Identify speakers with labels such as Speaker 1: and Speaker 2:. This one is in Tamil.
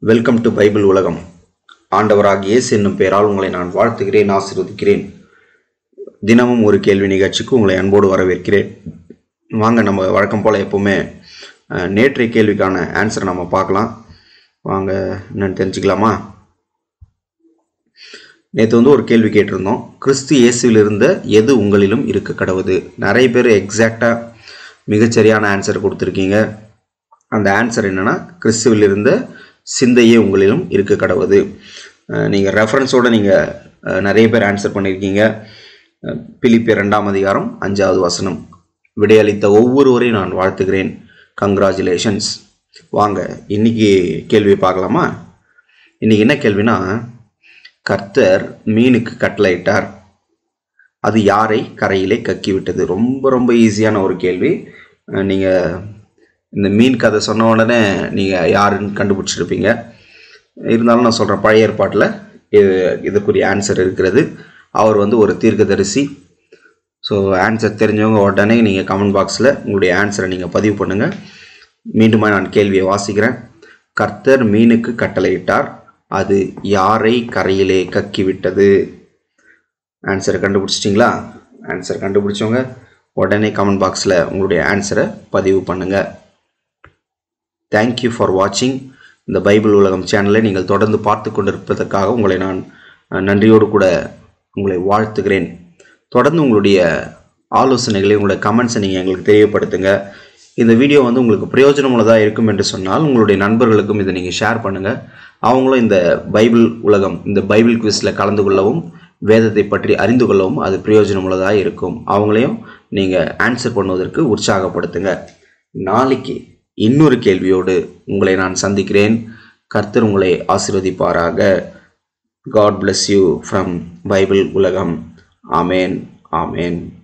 Speaker 1: வெல்கம் டு பைபிள் உலகம் ஆண்டவராக இயேசு என்னும் பெயரால் உங்களை நான் வாழ்த்துகிறேன் ஆசீர்வதிக்கிறேன் தினமும் ஒரு கேள்வி நிகழ்ச்சிக்கு உங்களை அன்போடு வரவேற்கிறேன் வாங்க நம்ம வழக்கம் போல் எப்போவுமே அஹ், நேற்றைய கேள்விக்கான ஆன்சரை நம்ம பார்க்கலாம் வாங்க என்னன்னு தெரிஞ்சுக்கலாமா நேற்று வந்து ஒரு கேள்வி கேட்டிருந்தோம் கிறிஸ்து இயேசுவில் இருந்த எது உங்களிலும் இருக்க கடவுது நிறைய பேர் எக்ஸாக்டாக மிகச்சரியான ஆன்சர் கொடுத்துருக்கீங்க அந்த ஆன்சர் என்னன்னா கிறிஸ்துவில் இருந்த சிந்தையே உங்களிலும் இருக்க கடவுது நீங்கள் ரெஃபரன்ஸோடு நீங்கள் நிறைய பேர் ஆன்சர் பண்ணியிருக்கீங்க அஹ், பிலிப்பியர் ரெண்டாம் அதிகாரம் அஞ்சாவது வசனம் விடையளித்த ஒவ்வொருவரையும் நான் வாழ்த்துகிறேன் கங்க்ராச்சுலேஷன்ஸ் வாங்க இன்னைக்கு கேள்வி பார்க்கலாமா இன்னைக்கு என்ன கேள்வினா கர்த்தர் மீனுக்கு கட்டளையிட்டார் அது யாரை கரையிலே கக்கி விட்டது ரொம்ப ரொம்ப ஈஸியான ஒரு கேள்வி அஹ் நீங்க இந்த மீன் கதை சொன்ன உடனே நீங்க யாருன்னு கண்டுபிடிச்சிருப்பீங்க இருந்தாலும் நான் சொல்றேன் பழைய ஏற்பாட்டில் இது இதுக்குரிய ஆன்சர் இருக்கிறது அவர் வந்து ஒரு தீர்க்கதரிசி ஸோ ஆன்சர் தெரிஞ்சவங்க உடனே நீங்கள் கமெண்ட் பாக்ஸில் உங்களுடைய ஆன்சரை நீங்கள் பதிவு பண்ணுங்கள் மீண்டுமா நான் கேள்வியை வாசிக்கிறேன் கர்த்தர் மீனுக்கு கட்டளையிட்டார் அது யாரை கரையிலே கக்கி விட்டது ஆன்சரை கண்டுபிடிச்சிட்டிங்களா ஆன்சர் கண்டுபிடிச்சவங்க உடனே கமெண்ட் பாக்ஸில் உங்களுடைய ஆன்சரை பதிவு பண்ணுங்கள் தேங்க்யூ ஃபார் வாட்சிங் இந்த பைபிள் உலகம் சேனலை நீங்கள் தொடர்ந்து பார்த்து கொண்டிருப்பதற்காக உங்களை நான் அஹ், நன்றியோடு கூட உங்களை வாழ்த்துகிறேன் தொடர்ந்து உங்களுடைய ஆலோசனைகளை உங்களுடைய கமெண்ட்ஸை நீங்கள் எங்களுக்கு தெரியப்படுத்துங்க இந்த வீடியோ வந்து உங்களுக்கு பிரயோஜனமுள்ளதாக இருக்கும் என்று சொன்னால் உங்களுடைய நண்பர்களுக்கும் இதை நீங்கள் ஷேர் பண்ணுங்கள் அவங்களும் இந்த பைபிள் உலகம் இந்த பைபிள் குவிஸில் கலந்து கொள்ளவும் வேதத்தை பற்றி அறிந்து கொள்ளவும் அது பிரயோஜனமுள்ளதாக இருக்கும் அவங்களையும் நீங்கள் ஆன்சர் பண்ணுவதற்கு உற்சாகப்படுத்துங்க நாளைக்கு இன்னொரு கேள்வியோடு உங்களை நான் சந்திக்கிறேன் கர்த்தர் உங்களை ஆசீர்வதிப்பாராக God bless you from Bible உலகம் ஆமேன் ஆமேன்